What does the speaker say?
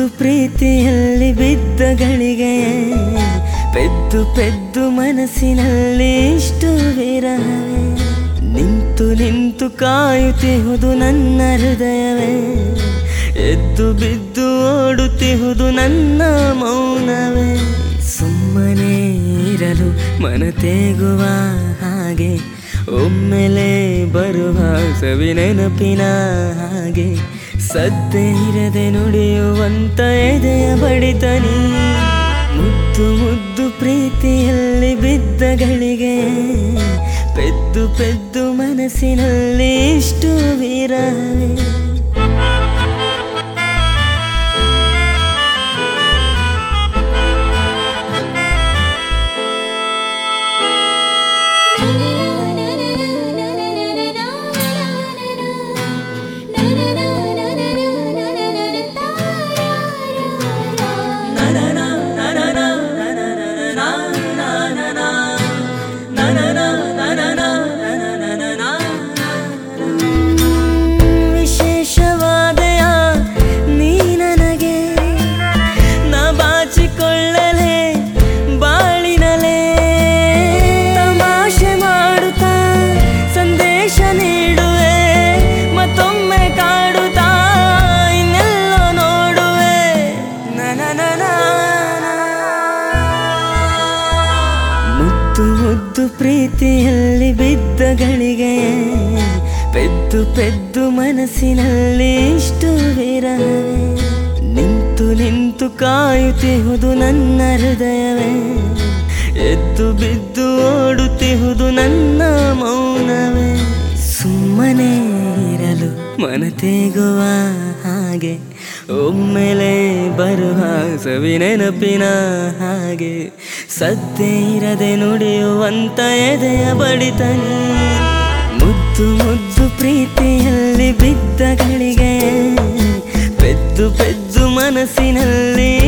ಮುದ್ದು ಪ್ರೀತಿಯಲ್ಲಿ ಬಿದ್ದ ಗಳಿಗೆ ಪೆದ್ದು ಪೆದ್ದು ಮನಸ್ಸಿನಲ್ಲಿ ಇಷ್ಟು ವಿರಹವೇ ನಿಂತು ನಿಂತು ಕಾಯುತ್ತಿಹುದು ನನ್ನ ಹೃದಯವೇ ಎದ್ದು ಬಿದ್ದು ಓಡುತ್ತಿಹುದು ನನ್ನ ಮೌನವೇ ಸುಮ್ಮನೆ ಇರಲು ಮನ ತೇಗುವ ಹಾಗೆ ಒಮ್ಮೆಲೆ ಬರುವ ಸವಿ ನೆನಪಿನ ಹಾಗೆ ಸದ್ದೆ ಇರದೆ ನುಡಿಯುವಂತ ಎದೆಯ ಬಡಿತನಿ ಮುದ್ದು ಮುದ್ದು ಪ್ರೀತಿಯಲ್ಲಿ ಬಿದ್ದ ಗಳಿಗೆ ಪೆದ್ದು ಪೆದ್ದು ಮನಸ್ಸಿನಲ್ಲಿ ಇಷ್ಟು ವಿರಹವೇ ವಿಶೇಷವಾದೆಯ ನೀ ನನಗೆ ನಾ ಬಾಚಿಕೊಳ್ಳಲೆ ಬಾಳಿನಲೆ ತಮಾಷೆ ಮಾಡುತ್ತಾ ಸಂದೇಶ ನೀಡುವೆ ಮತ್ತೊಮ್ಮೆ ಕಾಡುತ್ತಾ ಇನ್ನೆಲ್ಲೋ ನೋಡುವೆ ನನನನ ಮುದ್ದು ಮುದ್ದು ಪ್ರೀತಿಯಲ್ಲಿ ಬಿದ್ದ ಗಳಿಗೆ ಪೆದ್ದು ಪೆದ್ದು ಮನಸ್ಸಿನಲ್ಲಿ ಇಷ್ಟು ವಿರಹವೇ ನಿಂತು ನಿಂತು ಕಾಯುತ್ತಿಹುದು ನನ್ನ ಹೃದಯವೇ ಎದ್ದು ಬಿದ್ದು ಓಡುತ್ತಿಹುದು ನನ್ನ ಮೌನವೇ ಸುಮ್ಮನೆ ಇರಲು ಮನ ತೇಗುವ ಹಾಗೆ ಒಮ್ಮೆಲೆ ಬರುವ ಸವಿ ನೆನಪಿನ ಹಾಗೆ ಸದ್ದೆ ಇರದೆ ನುಡಿಯುವಂತ ಎದೆಯ ಬಡಿತನಿ ಮುದ್ದು ಮುದ್ದು ಪ್ರೀತಿಯಲ್ಲಿ ಬಿದ್ದ ಗಳಿಗೆ ಪೆದ್ದು ಪೆದ್ದು ಮನಸ್ಸಿನಲ್ಲಿ